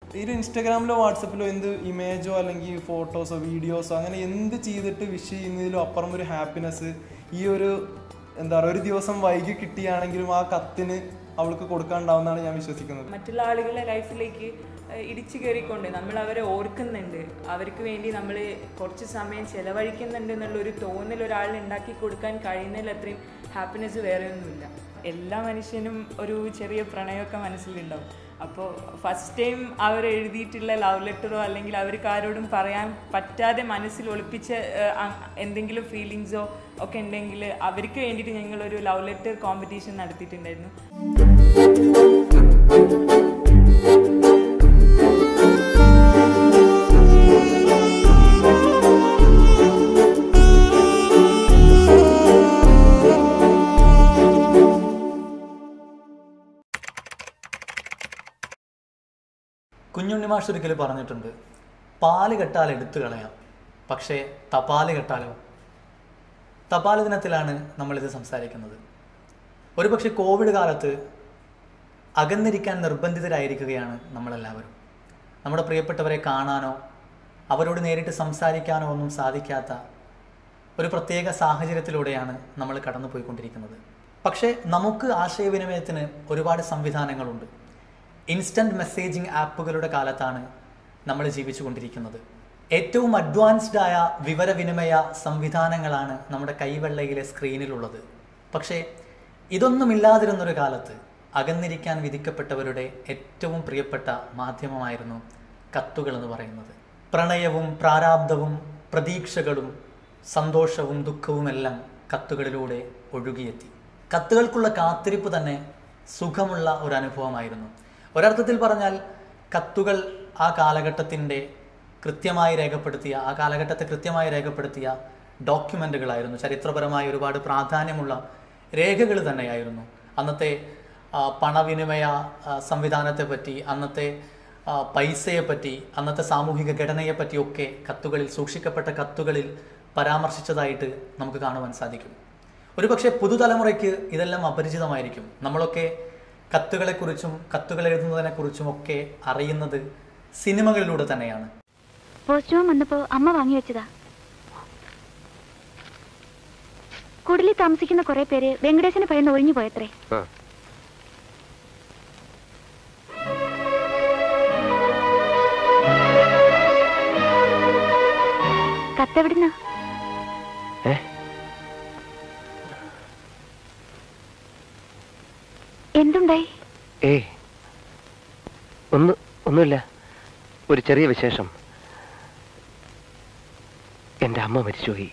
ഈ ഒരു ഇൻസ്റ്റാഗ്രാമിലോ വാട്സപ്പിലോ എന്ത് ഇമേജോ അല്ലെങ്കിൽ ഫോട്ടോസോ വീഡിയോസോ അങ്ങനെ എന്ത് ചെയ്തിട്ട് വിഷ് ചെയ്യുന്നതിലും അപ്പുറം ഒരു ഹാപ്പിനെസ് ഈ ഒരു എന്താ പറയുക ഒരു ദിവസം വൈകി കിട്ടിയാണെങ്കിലും ആ കത്തിന് അവൾക്ക് കൊടുക്കാണ്ടാവുന്നതാണ് ഞാൻ വിശ്വസിക്കുന്നത് മറ്റുള്ള ആളുകളുടെ ലൈഫിലേക്ക് ഏഹ്, ഇടിച്ചു കയറിക്കൊണ്ട് നമ്മൾ അവരെ ഓർക്കുന്നുണ്ട് അവർക്ക് വേണ്ടി നമ്മൾ കുറച്ച് സമയം ചെലവഴിക്കുന്നുണ്ട് എന്നുള്ള ഒരു തോന്നൽ ഒരാളിന് ഉണ്ടാക്കി കൊടുക്കാൻ കഴിയുന്നതിൽ അത്രയും ഹാപ്പിനെസ് വേറെ ഒന്നുമില്ല എല്ലാ മനുഷ്യനും ഒരു ചെറിയ പ്രണയമൊക്കെ മനസ്സിലുണ്ടാവും അപ്പോൾ ഫസ്റ്റ് ടൈം അവർ എഴുതിയിട്ടുള്ള ലവ് ലെറ്ററോ അല്ലെങ്കിൽ അവർക്ക് ആരോടും പറയാൻ പറ്റാതെ മനസ്സിൽ ഒളിപ്പിച്ച ഏഹ്, അ- എന്തെങ്കിലും ഫീലിങ്സോ ഒക്കെ ഉണ്ടെങ്കിൽ അവർക്ക് വേണ്ടിയിട്ട് ഞങ്ങളൊരു ലവ് ലെറ്റർ കോമ്പറ്റീഷൻ നടത്തിയിട്ടുണ്ടായിരുന്നു കുഞ്ഞുണ്ണി മാഷ് ഒരിക്കൽ പറഞ്ഞിട്ടുണ്ട് പാല് കെട്ടാൽ എടുത്തു കളയാം പക്ഷേ തപാല് കെട്ടാലോ തപാൽ ദിനത്തിലാണ് നമ്മളിത് സംസാരിക്കുന്നത് ഒരുപക്ഷെ കോവിഡ് കാലത്ത് അകന്നിരിക്കാൻ നിർബന്ധിതരായിരിക്കുകയാണ് നമ്മളെല്ലാവരും നമ്മുടെ പ്രിയപ്പെട്ടവരെ കാണാനോ അവരോട് നേരിട്ട് സംസാരിക്കാനോ ഒന്നും സാധിക്കാത്ത ഒരു പ്രത്യേക സാഹചര്യത്തിലൂടെയാണ് നമ്മൾ കടന്നു പോയിക്കൊണ്ടിരിക്കുന്നത് പക്ഷേ നമുക്ക് ആശയവിനിമയത്തിന് ഒരുപാട് സംവിധാനങ്ങളുണ്ട് ഇൻസ്റ്റൻറ്റ് മെസ്സേജിംഗ് ആപ്പുകളുടെ കാലത്താണ് നമ്മൾ ജീവിച്ചു കൊണ്ടിരിക്കുന്നത് ഏറ്റവും അഡ്വാൻസ്ഡ് ആയ വിവരവിനിമയ സംവിധാനങ്ങളാണ് നമ്മുടെ കൈവെള്ളയിലെ സ്ക്രീനിലുള്ളത് പക്ഷേ ഇതൊന്നുമില്ലാതിരുന്നൊരു കാലത്ത് അകന്നിരിക്കാൻ വിധിക്കപ്പെട്ടവരുടെ ഏറ്റവും പ്രിയപ്പെട്ട മാധ്യമമായിരുന്നു കത്തുകൾ എന്ന് പറയുന്നത് പ്രണയവും പ്രാരാബ്ധവും പ്രതീക്ഷകളും സന്തോഷവും ദുഃഖവുമെല്ലാം കത്തുകളിലൂടെ ഒഴുകിയെത്തി കത്തുകൾക്കുള്ള കാത്തിരിപ്പ് തന്നെ സുഖമുള്ള ഒരു അനുഭവമായിരുന്നു ഒരർത്ഥത്തിൽ പറഞ്ഞാൽ കത്തുകൾ ആ കാലഘട്ടത്തിൻ്റെ കൃത്യമായി രേഖപ്പെടുത്തിയ ആ കാലഘട്ടത്തെ കൃത്യമായി രേഖപ്പെടുത്തിയ ഡോക്യുമെൻ്റുകളായിരുന്നു ചരിത്രപരമായ ഒരുപാട് പ്രാധാന്യമുള്ള രേഖകൾ തന്നെയായിരുന്നു അന്നത്തെ ആ, പണവിനിമയ ആ, സംവിധാനത്തെപ്പറ്റി അന്നത്തെ ആ, പൈസയെപ്പറ്റി അന്നത്തെ സാമൂഹിക ഘടനയെപ്പറ്റിയൊക്കെ കത്തുകളിൽ സൂക്ഷിക്കപ്പെട്ട കത്തുകളിൽ പരാമർശിച്ചതായിട്ട് നമുക്ക് കാണുവാൻ സാധിക്കും ഒരുപക്ഷെ പുതുതലമുറയ്ക്ക് ഇതെല്ലാം അപരിചിതമായിരിക്കും നമ്മളൊക്കെ കത്തുകളെക്കുറിച്ചും കത്തുകൾ എഴുതുന്നതിനെക്കുറിച്ചും ഒക്കെ അറിയുന്നത് സിനിമകളിലൂടെ തന്നെയാണ് പോസ്റ്റ്മാൻ വന്നപ്പോ അമ്മ വാങ്ങി വെച്ചതാ കുടിലിൽ താമസിക്കുന്ന കുറെ പേര് വെങ്കടേശന് ഭയന്ന് ഒഴിഞ്ഞു പോയത്രേ കത്തെവിടുന്ന ഏ? എന്തുണ്ടായി ഏയ് ഒന്ന് ഒന്നുമില്ല ഒരു ചെറിയ വിശേഷം എൻ്റെ അമ്മ മരിച്ചുപോയി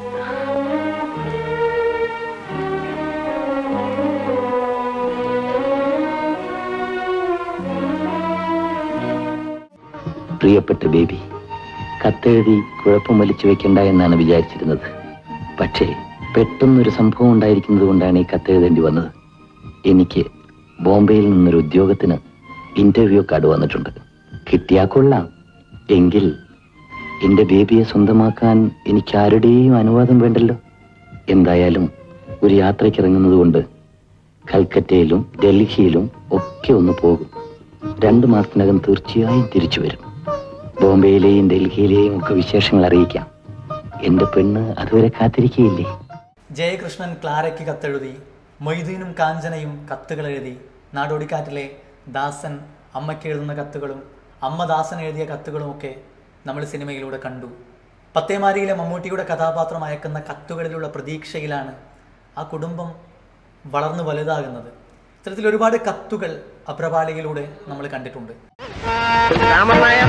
പ്രിയപ്പെട്ട ബേബി കത്തെഴുതി കുഴപ്പം വലിച്ചു വെക്കണ്ട എന്നാണ് വിചാരിച്ചിരുന്നത് പക്ഷേ പെട്ടെന്നൊരു സംഭവം ഉണ്ടായിരിക്കുന്നത് കൊണ്ടാണ് ഈ കത്തെഴുതേണ്ടി വന്നത് എനിക്ക് ബോംബെയിൽ നിന്നൊരു ഉദ്യോഗത്തിന് ഇന്റർവ്യൂ കാർഡ് വന്നിട്ടുണ്ട് കിട്ടിയാ കൊള്ളാം എങ്കിൽ എന്റെ ബേബിയെ സ്വന്തമാക്കാൻ എനിക്ക് ആരുടെയും അനുവാദം വേണ്ടല്ലോ എന്തായാലും ഒരു യാത്രയ്ക്ക് ഇറങ്ങുന്നത് കൊണ്ട് കൽക്കറ്റയിലും ഡൽഹിയിലും ഒക്കെ ഒന്ന് പോകും രണ്ടു മാസത്തിനകം തീർച്ചയായും തിരിച്ചു വരും ബോംബെയിലെയും ഡൽഹിയിലെയും ഒക്കെ വിശേഷങ്ങൾ അറിയിക്കാം എന്റെ പെണ്ണ് അതുവരെ കാത്തിരിക്കുകയില്ലേ ജയകൃഷ്ണൻ ക്ലാരയ്ക്ക് കത്തെഴുതി മൊയ്തീനും കാഞ്ചനയും കത്തുകൾ എഴുതി നാടോടിക്കാറ്റിലെ ദാസൻ അമ്മയ്ക്ക് എഴുതുന്ന കത്തുകളും അമ്മ ദാസൻ എഴുതിയ കത്തുകളും ഒക്കെ നമ്മൾ സിനിമയിലൂടെ കണ്ടു പത്തേമാരിയിലെ മമ്മൂട്ടിയുടെ കഥാപാത്രം അയക്കുന്ന കത്തുകളിലുള്ള പ്രതീക്ഷയിലാണ് ആ കുടുംബം വളർന്നു വലുതാകുന്നത് ഇത്തരത്തിൽ ഒരുപാട് കത്തുകൾ അപ്രപാളിയിലൂടെ നമ്മൾ കണ്ടിട്ടുണ്ട് രാമൻ നായർ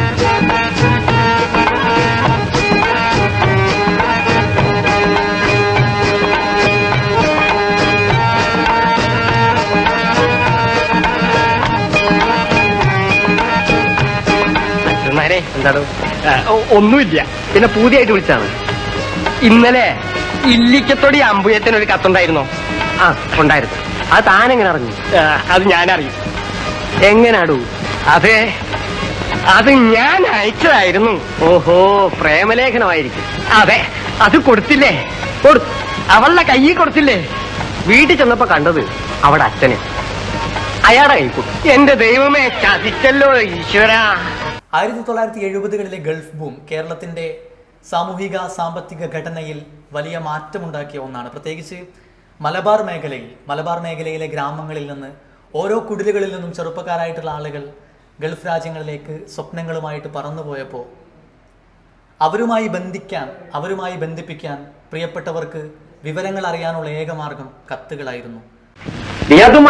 നായരെ എന്താണ് ഒന്നുമില്ല പിന്നെ പൂതിയായിട്ട് വിളിച്ചാണ് ഇന്നലെ ഇല്ലിക്കത്തൊടി അമ്പുയത്തിന് ഒരു കത്തുണ്ടായിരുന്നോ ആ ഉണ്ടായിരുന്നു അത് താനെങ്ങനെ അറിഞ്ഞു അത് ഞാനറിയും എങ്ങനാടു അതെ അത് ഞാൻ അയച്ചതായിരുന്നു ഓഹോ പ്രേമലേഖനമായിരിക്കും അതെ അത് കൊടുത്തില്ലേ കൊടു അവളുടെ കയ്യിൽ കൊടുത്തില്ലേ വീട്ടിൽ ചെന്നപ്പോ കണ്ടത് അവിടെ അച്ഛന് അയാളെ കൈ കൊടുത്തു എന്റെ ദൈവമേ ചതിച്ചല്ലോ ഈശ്വര ആയിരത്തി തൊള്ളായിരത്തി എഴുപതുകളിലെ ഗൾഫ് ബൂം കേരളത്തിന്റെ സാമൂഹിക സാമ്പത്തിക ഘടനയിൽ വലിയ മാറ്റമുണ്ടാക്കിയ ഒന്നാണ് പ്രത്യേകിച്ച് മലബാർ മേഖലയിൽ മലബാർ മേഖലയിലെ ഗ്രാമങ്ങളിൽ നിന്ന് ഓരോ കുടിലുകളിൽ നിന്നും ചെറുപ്പക്കാരായിട്ടുള്ള ആളുകൾ ഗൾഫ് രാജ്യങ്ങളിലേക്ക് സ്വപ്നങ്ങളുമായിട്ട് പറന്നുപോയപ്പോൾ അവരുമായി ബന്ധിക്കാൻ അവരുമായി ബന്ധിപ്പിക്കാൻ പ്രിയപ്പെട്ടവർക്ക് വിവരങ്ങൾ അറിയാനുള്ള ഏക മാർഗം കത്തുകളായിരുന്നു ദിയാതുമ്മ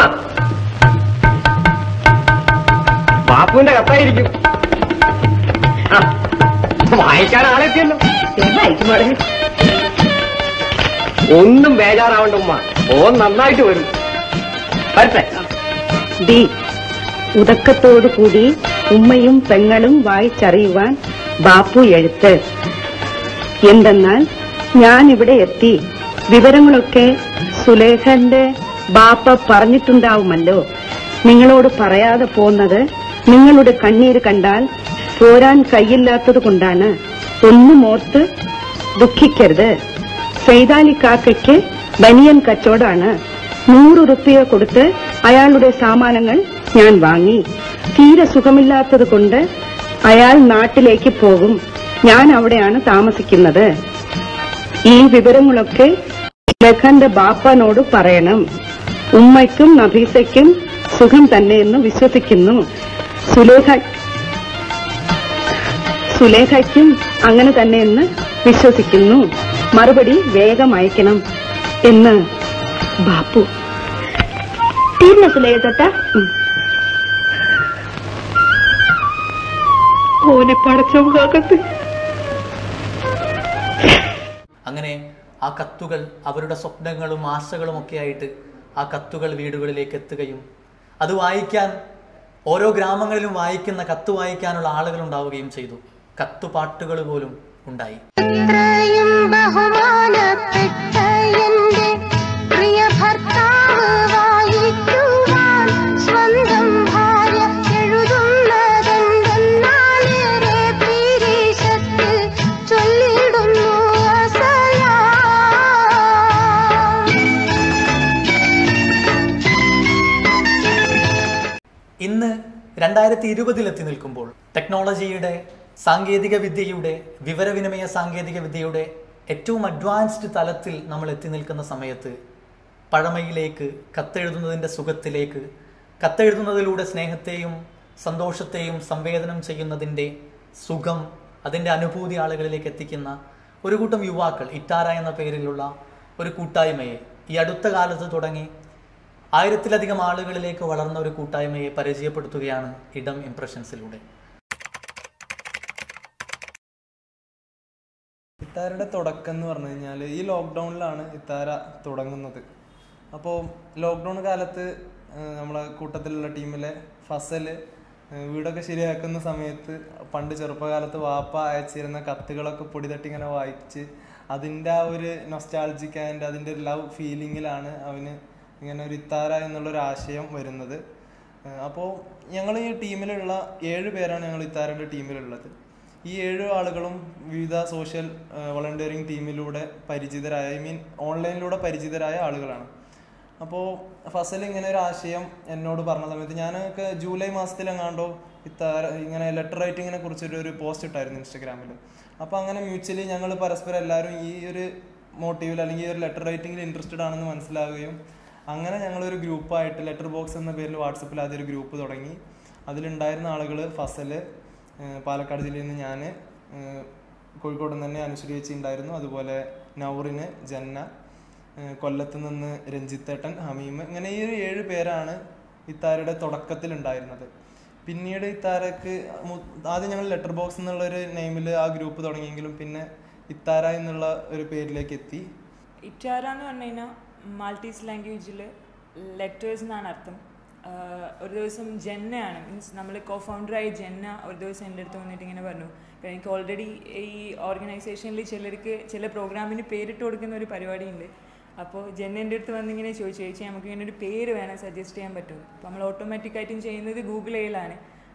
ബാപ്പുവിന്റെ കത്തായിരിക്കും ആ, വായിക്കാൻ ആളെത്തിയല്ലോ ഒന്നും ബേജാറാവണ്ട ഉമ്മ ഓ നന്നായിട്ട് വരും വരട്ടെ ഡി ഉദക്കത്തോടു കൂടി ഉമ്മയും പെങ്ങളും വായിച്ചറിയുവാൻ ബാപ്പു എഴുത്ത് എന്തെന്നാൽ ഞാൻ ഇവിടെ എത്തി വിവരങ്ങളൊക്കെ സുലേഖന്റെ ബാപ്പ പറഞ്ഞിട്ടുണ്ടാവുമല്ലോ നിങ്ങളോട് പറയാതെ പോന്നത് നിങ്ങളുടെ കണ്ണീര് കണ്ടാൽ പോരാൻ കൈയില്ലാത്തത് കൊണ്ടാണ് ഒന്നും ഓർത്ത് ദുഃഖിക്കരുത് സൈതാലിക്കാക്കയ്ക്ക് ബനിയൻ കച്ചവടമാണ് നൂറ് റുപ്യ കൊടുത്ത് അയാളുടെ സാമാനങ്ങൾ ഞാൻ വാങ്ങി തീരെ സുഖമില്ലാത്തത് കൊണ്ട് അയാൾ നാട്ടിലേക്ക് പോകും ഞാൻ അവിടെയാണ് താമസിക്കുന്നത് ഈ വിവരങ്ങളൊക്കെ ലഖന്റെ ബാപ്പനോട് പറയണം ഉമ്മയ്ക്കും നഫീസയ്ക്കും സുഖം തന്നെയെന്ന് വിശ്വസിക്കുന്നു സുലേഖ സുലേഖയ്ക്കും അങ്ങനെ തന്നെയെന്ന് വിശ്വസിക്കുന്നു മറുപടി വേഗം അയക്കണം എന്ന് ബാപ്പു തീർന്ന സുലേഖ തൊട്ട ഓനെ പടച്ചമുഖത്ത് അങ്ങനെ ആ കത്തുകൾ അവരുടെ സ്വപ്നങ്ങളും ആശകളും ഒക്കെ ആയിട്ട് ആ കത്തുകൾ വീടുകളിലേക്ക് എത്തുകയും അത് വായിക്കാൻ ഓരോ ഗ്രാമങ്ങളിലും വായിക്കുന്ന കത്ത് വായിക്കാനുള്ള ആളുകൾ ഉണ്ടാവുകയും ചെയ്തു കത്തുപാട്ടുകൾ പോലും ഉണ്ടായി ഇത്രയും ബഹുമാനപ്പെട്ട എന്റെ പ്രിയ ഭർത്താവ് വായിക്കുവാൻ സ്വന്തം ഭാര്യ എഴുതുന്നതെന്തെന്നാലേറെ പീരീശത്തിൽ ചൊല്ലിടുന്നു അസലാം ഇന്ന് രണ്ടായിരത്തി ഇരുപതിലെത്തി നിൽക്കുമ്പോൾ ടെക്നോളജിയുടെ സാങ്കേതിക വിദ്യയുടെ വിവരവിനിമയ സാങ്കേതിക വിദ്യയുടെ ഏറ്റവും അഡ്വാൻസ്ഡ് തലത്തിൽ നമ്മൾ എത്തി നിൽക്കുന്ന സമയത്ത് പഴമയിലേക്ക് കത്തെഴുതുന്നതിൻ്റെ സുഖത്തിലേക്ക് കത്തെഴുതുന്നതിലൂടെ സ്നേഹത്തെയും സന്തോഷത്തെയും സംവേദനം ചെയ്യുന്നതിൻ്റെ സുഖം അതിൻ്റെ അനുഭൂതി ആളുകളിലേക്ക് എത്തിക്കുന്ന ഒരു കൂട്ടം യുവാക്കൾ ഇറ്റാര എന്ന പേരിലുള്ള ഒരു കൂട്ടായ്മയെ ഈ അടുത്ത കാലത്ത് തുടങ്ങി ആയിരത്തിലധികം ആളുകളിലേക്ക് വളർന്ന ഒരു കൂട്ടായ്മയെ പരിചയപ്പെടുത്തുകയാണ് ഇടം ഇംപ്രഷൻസിലൂടെ ഇത്താരയുടെ തുടക്കം എന്ന് പറഞ്ഞു കഴിഞ്ഞാൽ ഈ ലോക്ക്ഡൗണിലാണ് ഇത്താര തുടങ്ങുന്നത് അപ്പോൾ ലോക്ക്ഡൗൺ കാലത്ത് ആ, നമ്മളെ കൂട്ടത്തിലുള്ള ടീമിലെ ഫസൽ ആ, വീടൊക്കെ ശരിയാക്കുന്ന സമയത്ത് പണ്ട് ചെറുപ്പകാലത്ത് വാപ്പ അയച്ചിരുന്ന കത്തുകളൊക്കെ പൊടി തട്ടി ഇങ്ങനെ വായിച്ച് അതിൻ്റെ ആ ഒരു നൊസ്റ്റാൾജിക് ആൻഡ് അതിൻ്റെ ഒരു ലവ് ഫീലിങ്ങിലാണ് അവന് ഇങ്ങനെ ഒരു ഇത്താര എന്നുള്ളൊരു ആശയം വരുന്നത് അപ്പോൾ ഞങ്ങൾ ഈ ടീമിലുള്ള ഏഴ് പേരാണ് ഞങ്ങൾ ഇത്താരയുടെ ടീമിലുള്ളത് ഈ ഏഴ് ആളുകളും വിവിധ സോഷ്യൽ വളണ്ടിയറിങ് ടീമിലൂടെ പരിചിതരായ ഐ മീൻ ഓൺലൈനിലൂടെ പരിചിതരായ ആളുകളാണ് അപ്പോൾ ഫസൽ ഇങ്ങനെ ഒരു ആശയം എന്നോട് പറഞ്ഞ സമയത്ത് ഞാനൊക്കെ ജൂലൈ മാസത്തിലെങ്ങാണ്ടോ ഇത്താര ഇങ്ങനെ ലെറ്റർ റൈറ്റിങ്ങിനെ കുറിച്ചൊരു ഒരു പോസ്റ്റ് ഇട്ടായിരുന്നു ഇൻസ്റ്റഗ്രാമിൽ അപ്പോൾ അങ്ങനെ മ്യൂച്വലി ഞങ്ങൾ പരസ്പരം എല്ലാവരും ഈ ഒരു മോട്ടീവിൽ അല്ലെങ്കിൽ ഈ ഒരു ലെറ്റർ റൈറ്റിങ്ങിൽ ഇൻട്രസ്റ്റഡ് ആണെന്ന് മനസ്സിലാവുകയും അങ്ങനെ ഞങ്ങളൊരു ഗ്രൂപ്പായിട്ട് ലെറ്റർ ബോക്സ് എന്ന പേരിൽ വാട്സപ്പിൽ ആദ്യം ഒരു ഗ്രൂപ്പ് തുടങ്ങി അതിലുണ്ടായിരുന്ന ആളുകൾ ഫസൽ ഏഹ് പാലക്കാട് ജില്ലയിൽ നിന്ന് ഞാൻ കോഴിക്കോട് നിന്ന് തന്നെ അനുശ്രീ ചേച്ചി ഉണ്ടായിരുന്നു അതുപോലെ നൗറിന് ജന്ന ഏഹ് കൊല്ലത്ത് നിന്ന് രഞ്ജിത്തേട്ടൻ ഹമീം ഇങ്ങനെ ഈ ഒരു ഏഴ് പേരാണ് ഇത്താരയുടെ തുടക്കത്തിൽ ഉണ്ടായിരുന്നത് പിന്നീട് ഇത്താരക്ക് മു- ആദ്യം ഞങ്ങൾ ലെറ്റർ ബോക്സ് എന്നുള്ള ഒരു നെയിമിൽ ആ ഗ്രൂപ്പ് തുടങ്ങിയെങ്കിലും പിന്നെ ഇത്താര എന്നുള്ള ഒരു പേരിലേക്ക് എത്തി ഇറ്റാര എന്ന് പറഞ്ഞു കഴിഞ്ഞാൽ മാൾട്ടീസ് ലാംഗ്വേജിൽ ലെറ്റേഴ്സ് എന്നാണ് അർത്ഥം ആഹ് ഒരു ദിവസം ജെന്നയാണ് മീൻസ് നമ്മൾ കോ ഫൗണ്ടറായ ജെന്ന ഒരു ദിവസം എൻ്റെ അടുത്ത് വന്നിട്ട് ഇങ്ങനെ പറഞ്ഞു കാരണം എനിക്ക് ഓൾറെഡി ഈ ഓർഗനൈസേഷനിൽ ചിലർക്ക് ചില പ്രോഗ്രാമിന് പേരിട്ട് കൊടുക്കുന്ന ഒരു പരിപാടിയുണ്ട് അപ്പോൾ ജെന്ന എൻ്റെ അടുത്ത് വന്നിങ്ങനെ ചോദിച്ചു ചേച്ചി നമുക്ക് ഇങ്ങനെ ഒരു പേര് വേണം സജസ്റ്റ് ചെയ്യാൻ പറ്റും അപ്പോൾ നമ്മൾ ഓട്ടോമാറ്റിക്കായിട്ടും ചെയ്യുന്നത് ഗൂഗിൾ ചെയ്യലാണ്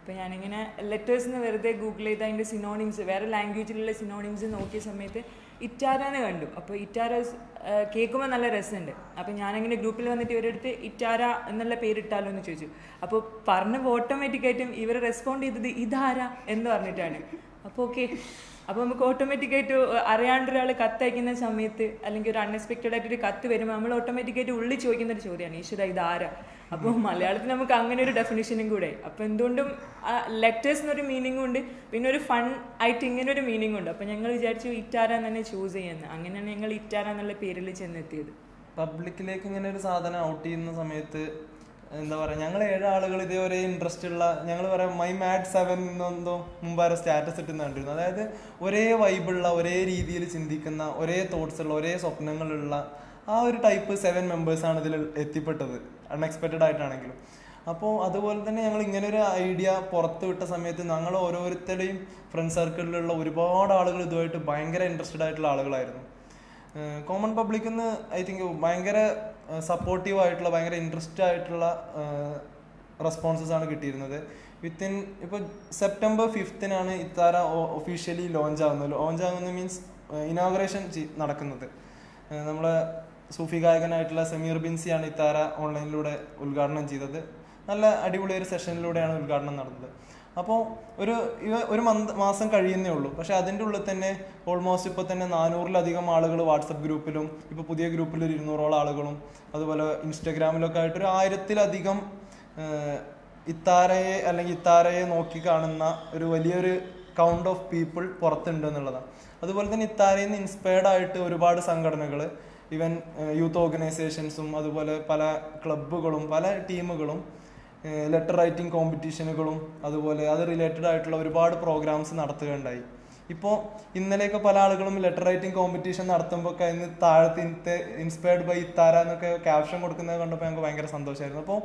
അപ്പോൾ ഞാനിങ്ങനെ ലെറ്റേഴ്സിന് വെറുതെ ഗൂഗിൾ ചെയ്ത് അതിൻ്റെ സിനോണിംസ് വേറെ ലാംഗ്വേജിലുള്ള സിനോണിംസ് നോക്കിയ സമയത്ത് ഇറ്റാരാന്ന് കണ്ടു അപ്പോൾ ഇറ്റാര കേൾക്കുമ്പോൾ നല്ല രസമുണ്ട് അപ്പോൾ ഞാനങ്ങനെ ഗ്രൂപ്പിൽ വന്നിട്ട് ഇവരെടുത്ത് ഇറ്റാര എന്നുള്ള പേരിട്ടാലോ എന്ന് ചോദിച്ചു അപ്പോൾ പറഞ്ഞപ്പോൾ ഓട്ടോമാറ്റിക്കായിട്ടും ഇവർ റെസ്പോണ്ട് ചെയ്തത് ഇതാരാ എന്ന് പറഞ്ഞിട്ടാണ് അപ്പോൾ ഓക്കെ അപ്പോൾ നമുക്ക് ഓട്ടോമാറ്റിക്കായിട്ട് അറിയാണ്ട് ഒരാൾ കത്തയക്കുന്ന സമയത്ത് അല്ലെങ്കിൽ ഒരു അൺഎക്സ്പെക്റ്റഡ് ആയിട്ട് ഒരു കത്ത് വരുമ്പോൾ നമ്മൾ ഓട്ടോമാറ്റിക്കായിട്ട് ഉള്ളിൽ ചോദിക്കുന്ന ഒരു ചോദ്യമാണ് ഈശ്വര ഇതാരാ അപ്പോൾ മലയാളത്തിൽ നമുക്ക് അങ്ങനെ ഒരു ഡെഫിനേഷനും കൂടെ അപ്പോൾ എന്തുകൊണ്ടും ലെറ്റേഴ്സ് എന്നൊരു മീനിങ്ങും ഉണ്ട് പിന്നെ ഒരു ഫൺ ആയിട്ട് ഇങ്ങനെ ഒരു മീനിങ്ങും ഉണ്ട് അപ്പോൾ ഞങ്ങൾ വിചാരിച്ചു ഇറ്റാര എന്ന് തന്നെ ചൂസ് ചെയ്യുന്നത് അങ്ങനെയാണ് ഞങ്ങൾ ഇറ്റാര എന്നുള്ള പേരിൽ ചെന്നെത്തിയത് പബ്ലിക്കിലേക്ക് ഇങ്ങനെ ഒരു സാധനം ഔട്ട് ചെയ്യുന്ന സമയത്ത് എന്താ പറയാ ഞങ്ങൾ ഏഴ് ആളുകൾ ഇതേ ഒരേ ഇൻട്രസ്റ്റ് ഉള്ള ഞങ്ങൾ പറയാം മൈ മാഡ് സെവൻ എന്നെന്തോ മുമ്പാരെ സ്റ്റാറ്റസ് ഇട്ടുന്ന കണ്ടിരുന്നു അതായത് ഒരേ വൈബുള്ള ഒരേ രീതിയിൽ ചിന്തിക്കുന്ന ഒരേ തോട്ട്സ് ഉള്ള ഒരേ സ്വപ്നങ്ങളുള്ള ആ ഒരു ടൈപ്പ് സെവൻ മെമ്പേഴ്സാണ് ഇതിൽ എത്തിപ്പെട്ടത് അൺഎക്സ്പെക്റ്റഡ് ആയിട്ടാണെങ്കിലും അപ്പോൾ അതുപോലെ തന്നെ ഞങ്ങൾ ഇങ്ങനെ ഒരു ഐഡിയ പുറത്ത് വിട്ട സമയത്ത് ഞങ്ങൾ ഓരോരുത്തരുടെയും ഫ്രണ്ട് സർക്കിളിലുള്ള ഒരുപാട് ആളുകൾ ഇതുമായിട്ട് ഭയങ്കര ഇൻട്രസ്റ്റഡ് ആയിട്ടുള്ള ആളുകളായിരുന്നു കോമൺ പബ്ലിക്കിന്ന് ഐ തിങ്ക് ഭയങ്കര സപ്പോർട്ടീവ് ആയിട്ടുള്ള ഭയങ്കര ഇൻട്രസ്റ്റ് ആയിട്ടുള്ള റെസ്പോൺസസ് ആണ് കിട്ടിയിരുന്നത് വിത്തിൻ ഇപ്പോൾ സെപ്റ്റംബർ ഫിഫ്തിനാണ് ഇത്താര ഒഫീഷ്യലി ലോഞ്ച് ആകുന്നത് ലോഞ്ച് ആകുന്നത് മീൻസ് ഇനോഗ്രേഷൻ നടക്കുന്നത് ഏഹ് നമ്മളെ സൂഫി ഗായകനായിട്ടുള്ള സമീർ ബിൻസിയാണ് ഇത്താര ഓൺലൈനിലൂടെ ഉദ്ഘാടനം ചെയ്തത് നല്ല അടിപൊളി ഒരു സെഷനിലൂടെയാണ് ഉദ്ഘാടനം നടന്നത് അപ്പോൾ ഒരു ഇവ ഒരു മന്ത് മാസം കഴിയുന്നേ ഉള്ളൂ പക്ഷെ അതിൻ്റെ ഉള്ളിൽ തന്നെ ഓൾമോസ്റ്റ് ഇപ്പോൾ തന്നെ നാനൂറിലധികം ആളുകൾ വാട്സപ്പ് ഗ്രൂപ്പിലും ഇപ്പോൾ പുതിയ ഗ്രൂപ്പിൽ ഒരു ഇരുന്നൂറോളം ആളുകളും അതുപോലെ ഇൻസ്റ്റഗ്രാമിലൊക്കെ ആയിട്ട് ഒരു ആയിരത്തിലധികം ഏഹ്, ഇത്താരയെ അല്ലെങ്കിൽ ഇത്താരയെ നോക്കി കാണുന്ന ഒരു വലിയൊരു കൗണ്ട് ഓഫ് പീപ്പിൾ പുറത്തുണ്ട് എന്നുള്ളതാണ് അതുപോലെ തന്നെ ഇത്താരയിൽ നിന്ന് ഇൻസ്പയർഡ് ആയിട്ട് ഒരുപാട് സംഘടനകൾ ഈവൻ യൂത്ത് ഓർഗനൈസേഷൻസും അതുപോലെ പല ക്ലബ്ബുകളും പല ടീമുകളും ലെറ്റർ റൈറ്റിംഗ് കോമ്പറ്റീഷനുകളും അതുപോലെ അത് റിലേറ്റഡ് ആയിട്ടുള്ള ഒരുപാട് പ്രോഗ്രാംസ് നടത്തുകയുണ്ടായി ഇപ്പോൾ ഇന്നലെയൊക്കെ പല ആളുകളും ലെറ്റർ റൈറ്റിംഗ് കോമ്പറ്റീഷൻ നടത്തുമ്പോൾ ഒക്കെ അതിന് താഴത്തെ ഇൻസ്പയർഡ് ബൈ ഇത്താര എന്നൊക്കെ ക്യാപ്ഷൻ കൊടുക്കുന്നത് കണ്ടപ്പോൾ ഞങ്ങൾക്ക് ഭയങ്കര സന്തോഷമായിരുന്നു അപ്പോൾ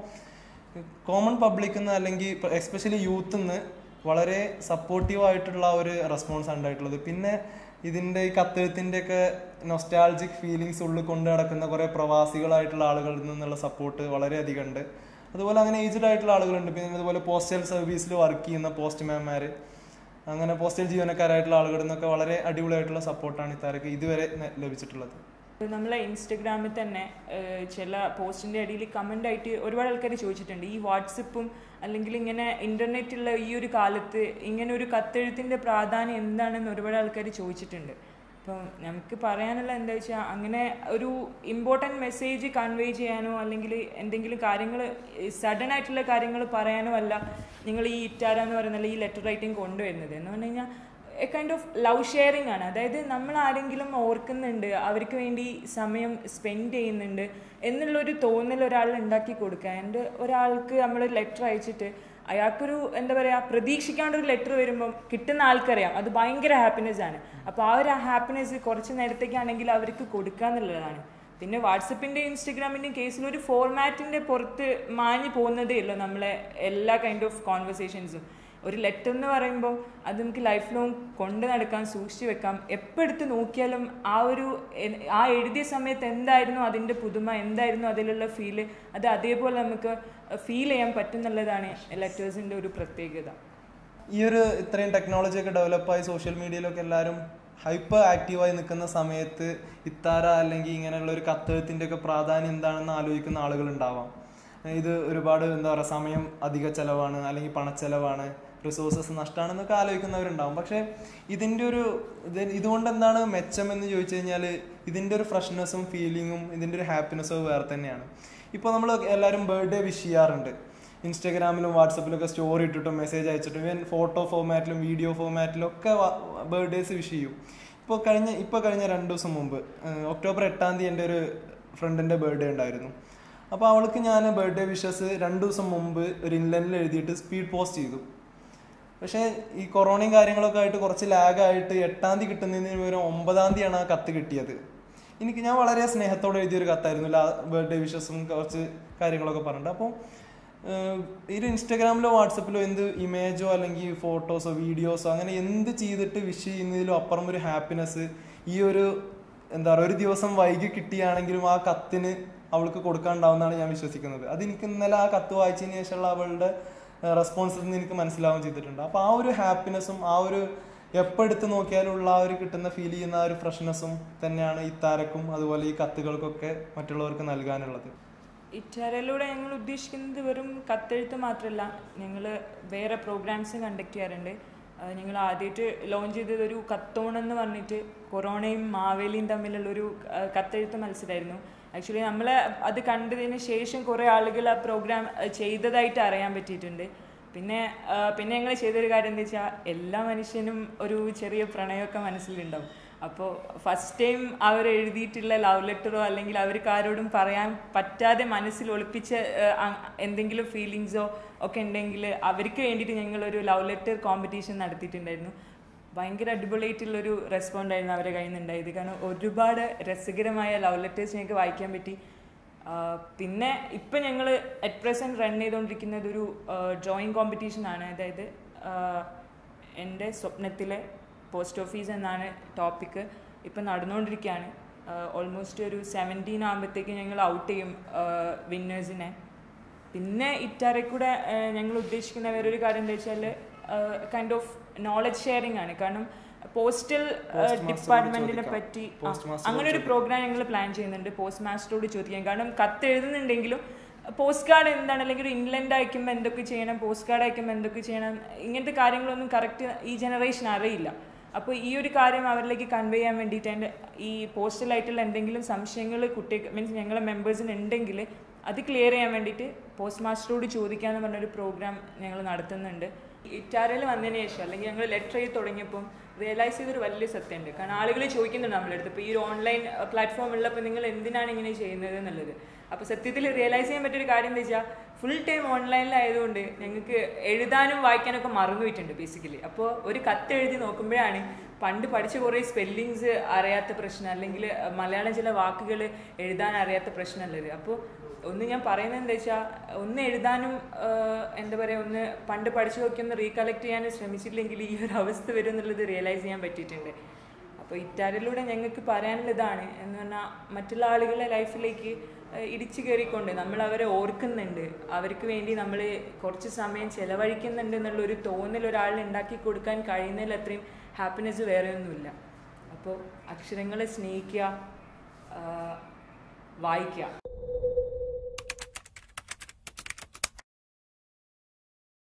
കോമൺ പബ്ലിക്കിൽ നിന്ന് അല്ലെങ്കിൽ എസ്പെഷ്യലി യൂത്തിൽ നിന്ന് വളരെ സപ്പോർട്ടീവ് ആയിട്ടുള്ള ഒരു റെസ്പോൺസ് ആണ് ഉണ്ടായിട്ടുള്ളത് പിന്നെ ഇതിൻ്റെ ഈ കത്തെഴുത്തിൻ്റെ ഒക്കെ നൊസ്റ്റാൾജിക് ഫീലിങ്സ് ഉള്ളിൽ കൊണ്ട് നടക്കുന്ന കുറേ പ്രവാസികളായിട്ടുള്ള ആളുകളിൽ നിന്നുള്ള സപ്പോർട്ട് വളരെയധികം ഉണ്ട് അതുപോലെ അങ്ങനെ ഏജ്ഡ് ആയിട്ടുള്ള ആളുകളുണ്ട് പിന്നെ അതുപോലെ പോസ്റ്റൽ സർവീസിൽ വർക്ക് ചെയ്യുന്ന പോസ്റ്റ്മാൻമാർ അങ്ങനെ പോസ്റ്റൽ ജീവനക്കാരായിട്ടുള്ള ആളുകളിൽ നിന്നൊക്കെ വളരെ അടിപൊളിയായിട്ടുള്ള സപ്പോർട്ടാണ് ഇത്താരക്ക് ഇതുവരെ ന- ലഭിച്ചിട്ടുള്ളത് ഇപ്പോൾ നമ്മളെ ഇൻസ്റ്റഗ്രാമിൽ തന്നെ ഏഹ്, ചില പോസ്റ്റിൻ്റെ അടിയിൽ കമൻ്റ് ആയിട്ട് ഒരുപാട് ആൾക്കാർ ചോദിച്ചിട്ടുണ്ട് ഈ വാട്സപ്പും അല്ലെങ്കിൽ ഇങ്ങനെ ഇൻ്റർനെറ്റുള്ള ഈ ഒരു കാലത്ത് ഇങ്ങനെ ഒരു കത്തെഴുത്തിൻ്റെ പ്രാധാന്യം എന്താണെന്ന് ഒരുപാട് ആൾക്കാർ ചോദിച്ചിട്ടുണ്ട് അപ്പം നമുക്ക് പറയാനുള്ള എന്താ വെച്ചാൽ അങ്ങനെ ഒരു ഇമ്പോർട്ടൻറ്റ് മെസ്സേജ് കൺവേ ചെയ്യാനോ അല്ലെങ്കിൽ എന്തെങ്കിലും കാര്യങ്ങൾ സഡൻ ആയിട്ടുള്ള കാര്യങ്ങൾ പറയാനോ അല്ല നിങ്ങൾ ഈ ഇറ്റാര എന്ന് പറയുന്ന ഈ ലെറ്റർ റൈറ്റിംഗ് കൊണ്ടുവരുന്നത് എന്ന് പറഞ്ഞു കഴിഞ്ഞാൽ A kind of love sharing ആണ് അതായത് നമ്മൾ ആരെങ്കിലും ഓർക്കുന്നുണ്ട് അവർക്ക് വേണ്ടി സമയം സ്പെൻഡ് ചെയ്യുന്നുണ്ട് എന്നുള്ളൊരു തോന്നൽ ഒരാൾ ഉണ്ടാക്കി കൊടുക്കുക ആൻഡ് ഒരാൾക്ക് നമ്മൾ ലെറ്റർ അയച്ചിട്ട് അയാൾക്കൊരു എന്താ പറയുക പ്രതീക്ഷിക്കാണ്ട് ഒരു ലെറ്റർ വരുമ്പം കിട്ടുന്ന ആൾക്കറിയാം അത് ഭയങ്കര ഹാപ്പിനെസ് ആണ് അപ്പോൾ ആ ഒരു ഹാപ്പിനെസ് കുറച്ച് നേരത്തേക്കാണെങ്കിൽ അവർക്ക് കൊടുക്കുക എന്നുള്ളതാണ് പിന്നെ വാട്സപ്പിൻ്റെയും ഇൻസ്റ്റഗ്രാമിൻ്റെയും കേസിൽ ഒരു ഫോർമാറ്റിൻ്റെ പുറത്ത് മാഞ്ഞു പോകുന്നതേ ഉള്ളൂ നമ്മളെ എല്ലാ കൈൻഡ് ഓഫ് കോൺവെർസേഷൻസും ഒരു ലെറ്റർ എന്ന് പറയുമ്പോൾ അത് നമുക്ക് ലൈഫ് ലോങ് കൊണ്ട് നടക്കാൻ സൂക്ഷിച്ചു വെക്കാം എപ്പോൾ എടുത്ത് നോക്കിയാലും ആ ഒരു എ- ആ എഴുതിയ സമയത്ത് എന്തായിരുന്നു അതിൻ്റെ പുതുമ എന്തായിരുന്നു അതിലുള്ള ഫീല് അത് അതേപോലെ നമുക്ക് ഫീൽ ചെയ്യാൻ പറ്റുന്നുള്ളതാണ് ലെറ്റേഴ്സിൻ്റെ ഒരു പ്രത്യേകത ഈ ഒരു ഇത്രയും ടെക്നോളജി ഒക്കെ ഡെവലപ്പായി സോഷ്യൽ മീഡിയയിലൊക്കെ എല്ലാവരും ഹൈപ്പർ ആക്റ്റീവായി നിൽക്കുന്ന സമയത്ത് ഇത്താര അല്ലെങ്കിൽ ഇങ്ങനെയുള്ള ഒരു കത്തെഴുത്തിൻ്റെ ഒക്കെ പ്രാധാന്യം എന്താണെന്ന് ആലോചിക്കുന്ന ആളുകൾ ഉണ്ടാവാം ഇത് ഒരുപാട് എന്താ പറയുക സമയം അധിക ചെലവാണ് അല്ലെങ്കിൽ പണച്ചെലവാണ് റിസോഴ്സസ് നഷ്ടമാണെന്നൊക്കെ ആലോചിക്കുന്നവരുണ്ടാവും പക്ഷേ ഇതിൻ്റെ ഒരു ഇത് ഇതുകൊണ്ട് എന്താണ് മെച്ചം എന്ന് ചോദിച്ചു കഴിഞ്ഞാൽ ഇതിൻ്റെ ഒരു ഫ്രഷ്നെസ്സും ഫീലിങ്ങും ഇതിൻ്റെ ഒരു ഹാപ്പിനെസ്സും വേറെ തന്നെയാണ് ഇപ്പോൾ നമ്മൾ എല്ലാവരും ബർത്ത്ഡേ വിഷ് ചെയ്യാറുണ്ട് ഇൻസ്റ്റാഗ്രാമിലും വാട്സപ്പിലൊക്കെ സ്റ്റോറി ഇട്ടിട്ടും മെസ്സേജ് അയച്ചിട്ടും ഇവൻ ഫോട്ടോ ഫോമാറ്റിലും വീഡിയോ ഫോമാറ്റിലും ഒക്കെ ബർത്ത്ഡേസ് വിഷ് ചെയ്യും ഇപ്പോൾ കഴിഞ്ഞ ഇപ്പോൾ കഴിഞ്ഞ രണ്ട് ദിവസം മുമ്പ് ഏഹ് ഒക്ടോബർ എട്ടാം തീയതി എൻ്റെ ഒരു ഫ്രണ്ടിൻ്റെ ബർത്ത്ഡേ ഉണ്ടായിരുന്നു അപ്പോൾ അവൾക്ക് ഞാൻ ബർത്ത്ഡേ വിഷസ് രണ്ട് ദിവസം മുമ്പ് ഒരു ഇൻലൻഡിൽ എഴുതിയിട്ട് സ്പീഡ് പോസ്റ്റ് ചെയ്തു പക്ഷേ ഈ കൊറോണയും കാര്യങ്ങളൊക്കെ ആയിട്ട് കുറച്ച് ലാഗായിട്ട് എട്ടാം തീയതി കിട്ടുന്നതിന് പകരം ഒമ്പതാം തീയതിയാണ് ആ കത്ത് കിട്ടിയത് എനിക്ക് ഞാൻ വളരെ സ്നേഹത്തോടെ എഴുതിയൊരു കത്തായിരുന്നു ലാ ബർത്ത്ഡേ വിഷസും കുറച്ച് കാര്യങ്ങളൊക്കെ പറഞ്ഞിട്ട് അപ്പോൾ ഈ ഒരു ഇൻസ്റ്റാഗ്രാമിലോ വാട്സപ്പിലോ എന്ത് ഇമേജോ അല്ലെങ്കിൽ ഫോട്ടോസോ വീഡിയോസോ അങ്ങനെ എന്ത് ചെയ്തിട്ട് വിഷ് ചെയ്യുന്നതിലും അപ്പുറം ഒരു ഹാപ്പിനെസ് ഈ ഒരു എന്താ പറയുക ഒരു ദിവസം വൈകി കിട്ടിയാണെങ്കിലും ആ കത്തിന് അവൾക്ക് കൊടുക്കാനുണ്ടാവുന്നതാണ് ഞാൻ വിശ്വസിക്കുന്നത് അതെനിക്ക് ഇന്നലെ ആ കത്ത് വായിച്ചതിന് ശേഷമുള്ള അവളുടെ റെസ്പോൺസിൽ നിന്ന് എനിക്ക് മനസ്സിലാവുകയും ചെയ്തിട്ടുണ്ട് അപ്പോൾ ആ ഒരു ഹാപ്പിനെസ്സും ആ ഒരു എപ്പോൾ എടുത്ത് നോക്കിയാലുള്ള ആ ഒരു കിട്ടുന്ന ഫീൽ ചെയ്യുന്ന ആ ഒരു ഫ്രഷ്നെസ്സും തന്നെയാണ് ഇത്താരക്കും അതുപോലെ ഈ കത്തുകൾക്കൊക്കെ മറ്റുള്ളവർക്ക് നൽകാനുള്ളത് ഇറ്റാരയിലൂടെ ഞങ്ങൾ ഉദ്ദേശിക്കുന്നത് വെറും കത്തെഴുത്ത് മാത്രമല്ല ഞങ്ങൾ വേറെ പ്രോഗ്രാംസും കണ്ടക്ട് ചെയ്യാറുണ്ട് ഞങ്ങൾ ആദ്യമായിട്ട് ലോഞ്ച് ചെയ്തത് ഒരു കത്തോൺ എന്ന് പറഞ്ഞിട്ട് കൊറോണയും മാവേലിയും തമ്മിലുള്ള ഒരു കത്തെഴുത്ത് മത്സരമായിരുന്നു ആക്ച്വലി നമ്മൾ അത് കണ്ടതിന് ശേഷം കുറേ ആളുകൾ ആ പ്രോഗ്രാം ചെയ്തതായിട്ട് അറിയാൻ പറ്റിയിട്ടുണ്ട് പിന്നെ ആ, പിന്നെ ഞങ്ങൾ ചെയ്തൊരു കാര്യം എന്താ വെച്ചാൽ എല്ലാ മനുഷ്യനും ഒരു ചെറിയ പ്രണയമൊക്കെ മനസ്സിലുണ്ടാവും അപ്പോൾ ഫസ്റ്റ് ടൈം അവർ എഴുതിയിട്ടുള്ള ലവ് ലെറ്ററോ അല്ലെങ്കിൽ അവർക്ക് ആരോടും പറയാൻ പറ്റാതെ മനസ്സിൽ ഒളിപ്പിച്ച ആ, അ- എന്തെങ്കിലും ഫീലിങ്സോ ഒക്കെ ഉണ്ടെങ്കിൽ അവർക്ക് വേണ്ടിയിട്ട് ഞങ്ങളൊരു ലവ് ലെറ്റർ കോമ്പറ്റീഷൻ നടത്തിയിട്ടുണ്ടായിരുന്നു ഭയങ്കര അടിപൊളിയായിട്ടുള്ളൊരു റെസ്പോണ്ട് ആയിരുന്നു അവരുടെ കയ്യിൽ നിന്നുണ്ടായത് കാരണം ഒരുപാട് രസകരമായ ലവ് ലെറ്റേഴ്സ് ഞങ്ങൾക്ക് വായിക്കാൻ പറ്റി ആ, പിന്നെ ഇപ്പം ഞങ്ങൾ അറ്റ് പ്രസൻറ്റ് റൺ ചെയ്തുകൊണ്ടിരിക്കുന്നത് ഒരു ഡ്രോയിങ് കോമ്പറ്റീഷൻ ആണ് അതായത് ആ, എൻ്റെ സ്വപ്നത്തിലെ പോസ്റ്റ് ഓഫീസ് എന്നാണ് ടോപ്പിക്ക് ഇപ്പം നടന്നുകൊണ്ടിരിക്കുകയാണ് ഓൾമോസ്റ്റ് ഒരു സെവൻറ്റീൻ ആകുമ്പോഴത്തേക്ക് ഞങ്ങൾ ഔട്ട് ചെയ്യും വിന്നേഴ്സിനെ പിന്നെ ഇറ്റാറെ കൂടെ ഞങ്ങൾ ഉദ്ദേശിക്കുന്ന വേറൊരു കാര്യം എന്താ വെച്ചാൽ കൈൻഡ് ഓഫ് നോളജ് ഷെയറിംഗ് ആണ് കാരണം പോസ്റ്റൽ ഡിപ്പാർട്ട്മെന്റിനെ പറ്റി ആ, അങ്ങനെ ഒരു പ്രോഗ്രാം ഞങ്ങൾ പ്ലാൻ ചെയ്യുന്നുണ്ട് പോസ്റ്റ് മാസ്റ്ററോട് ചോദിക്കാൻ കാരണം കത്ത് എഴുതുന്നുണ്ടെങ്കിലും പോസ്റ്റ് കാർഡ് എന്താണ് അല്ലെങ്കിൽ ഒരു ഇൻലൻഡ് അയക്കുമ്പോൾ എന്തൊക്കെ ചെയ്യണം പോസ്റ്റ് കാർഡ് അയക്കുമ്പോൾ എന്തൊക്കെ ചെയ്യണം ഇങ്ങനത്തെ കാര്യങ്ങളൊന്നും കറക്റ്റ് ഈ ജനറേഷൻ അറിയില്ല അപ്പോൾ ഈ ഒരു കാര്യം അവരിലേക്ക് കൺവേ ചെയ്യാൻ വേണ്ടിയിട്ട് എൻ്റെ ഈ പോസ്റ്റലായിട്ടുള്ള എന്തെങ്കിലും സംശയങ്ങൾ കുട്ടികൾ മീൻസ് ഞങ്ങളെ മെമ്പേഴ്സിന് ഉണ്ടെങ്കിൽ അത് ക്ലിയർ ചെയ്യാൻ വേണ്ടിയിട്ട് പോസ്റ്റ് മാസ്റ്ററോട് ചോദിക്കാമെന്ന് പറഞ്ഞൊരു പ്രോഗ്രാം ഞങ്ങൾ നടത്തുന്നുണ്ട് ഇറ്റാരയിൽ വന്നതിന് ശേഷം അല്ലെങ്കിൽ ഞങ്ങൾ ലെറ്റർ ചെയ്ത് തുടങ്ങിയപ്പം റിയലൈസ് ചെയ്തൊരു വലിയ സത്യമുണ്ട് കാരണം ആളുകൾ ചോദിക്കുന്നുണ്ട് നമ്മളെടുത്ത് ഇപ്പോൾ ഈ ഒരു ഓൺലൈൻ പ്ലാറ്റ്ഫോം ഉള്ളപ്പോൾ നിങ്ങൾ എന്തിനാണ് ഇങ്ങനെ ചെയ്യുന്നത് എന്നുള്ളത് അപ്പോൾ സത്യത്തിൽ റിയലൈസ് ചെയ്യാൻ പറ്റിയൊരു കാര്യം എന്താ വെച്ചാൽ ഫുൾ ടൈം ഓൺലൈനിലായതുകൊണ്ട് ഞങ്ങൾക്ക് എഴുതാനും വായിക്കാനൊക്കെ മറന്നുപോയിട്ടുണ്ട് ബേസിക്കലി അപ്പോൾ ഒരു കത്ത് എഴുതി നോക്കുമ്പോഴാണ് പണ്ട് പഠിച്ച കുറേ സ്പെല്ലിങ്സ് അറിയാത്ത പ്രശ്നം അല്ലെങ്കിൽ മലയാളം ചില വാക്കുകൾ എഴുതാൻ അറിയാത്ത പ്രശ്നമുള്ളത് അപ്പോൾ ഒന്ന് ഞാൻ പറയുന്നത് എന്താ വെച്ചാൽ ഒന്ന് എഴുതാനും ആഹ്, എന്താ പറയുക ഒന്ന് പണ്ട് പഠിച്ചതൊക്കെ ഒന്ന് റീകളക്ട് ചെയ്യാനും ശ്രമിച്ചില്ലെങ്കിൽ ഈ ഒരു അവസ്ഥ വരും എന്നുള്ളത് റിയലൈസ് ചെയ്യാൻ പറ്റിയിട്ടുണ്ട് അപ്പോൾ ഇറ്റാലിയിലൂടെ ഞങ്ങൾക്ക് പറയാനുള്ളതാണ് എന്ന് പറഞ്ഞാൽ മറ്റുള്ള ആളുകളുടെ ലൈഫിലേക്ക് ഏഹ്, ഇടിച്ചു കയറിക്കൊണ്ട് നമ്മൾ അവരെ ഓർക്കുന്നുണ്ട് അവർക്ക് വേണ്ടി നമ്മൾ കുറച്ച് സമയം ചെലവഴിക്കുന്നുണ്ട് എന്നുള്ള ഒരു തോന്നൽ ഒരാളിന് ഉണ്ടാക്കി കൊടുക്കാൻ കഴിയുന്നതിൽ അത്രയും ഹാപ്പിനെസ് വേറെ ഒന്നുമില്ല അപ്പോൾ അക്ഷരങ്ങളെ സ്നേഹിക്കുക ആഹ്, വായിക്കുക